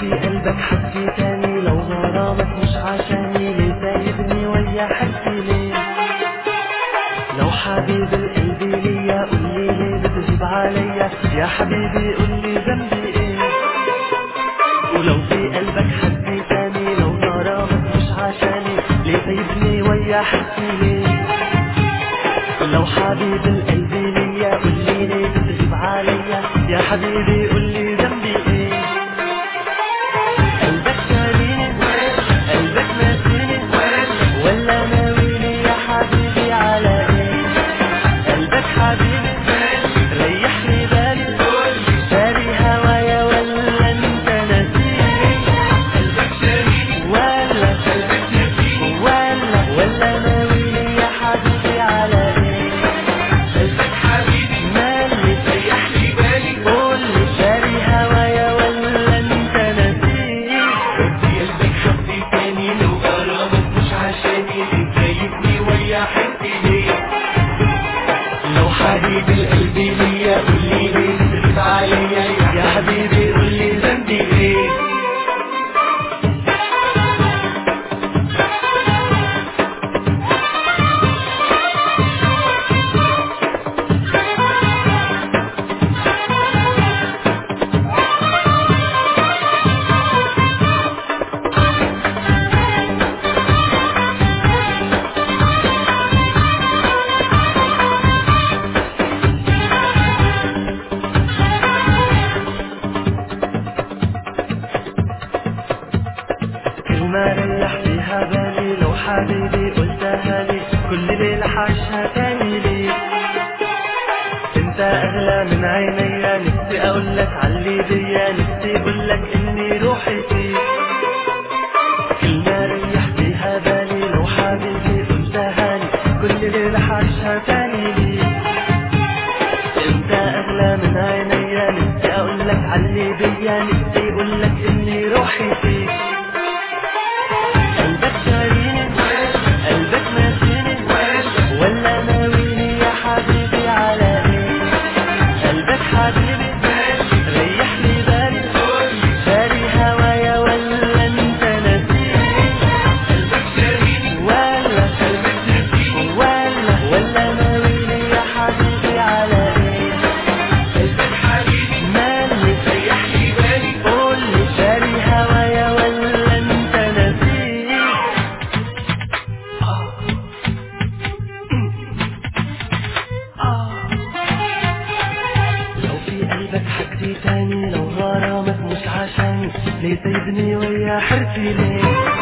في قلبك حكي تاني لو غرامك مش عشاني ليه سايبني ويا حكي ليه لو حبيب القلب ليا قولي ليه بتغيب عليا يا حبيبي قولي ذنبي ايه ولو في قلبك حد تاني لو غرامك مش عشاني ليه سايبني ويا حكي ليه لو حبيب القلب ليا قولي ليه بتغيب عليا يا حبيبي قولي ذنبي ايه قلبك شاريني قلبك ناسيني ولا ناويني يا حبيبي على ايه قلبك حبيبي ريح لي بالي شاري هوايا ولا انت ناسيني قلبك شاريني ولا قلبك نسيني ولا ولا ناويني يا حبيبي على ايه قلبك حبيبي مالي ريح لي بالي قول لي شاري هوايا ولا انت ناسيني ردي قلبك حبي تاني لو غرامك مش عشاني ليه سايبني ويا حبي ليه لو حبيب القلب ليا قولي ليه بتغيب عليا يا حبيبي قولي ذنبي ايه كلمة ريح فيها بالي لو حبيبي قلتها لي كل ليلة حعيشها تاني ليك انت اغلى من عينيا نفسي اقول لك علي بيا نفسي اقول لك اني روحي فيك كلمة ريح فيها بالي لو حبيبي قلتها لي كل ليلة حعيشها تاني ليك انت اغلى من عينيا نفسي اقول لك علي بيا نفسي اقول لك اني روحي فيك قلبك شاريني قلبك ناسيني ولا ناويني يا حبيبي على ايه قلبك حبيبي ريح لي بالي شاري هوايا ولا انت ناسيني قلبك شاريني ولا قلبك نسيني ولا ولا ناويني يا حبيبي على ايه قلبك حبيبي مالي ريح لي بالي قول لي شاري هوايا ولا انت ناسيني لو في قلبك حكي تاني لو غرامك مش عشاني ليه سايبني ويا حرفي ليه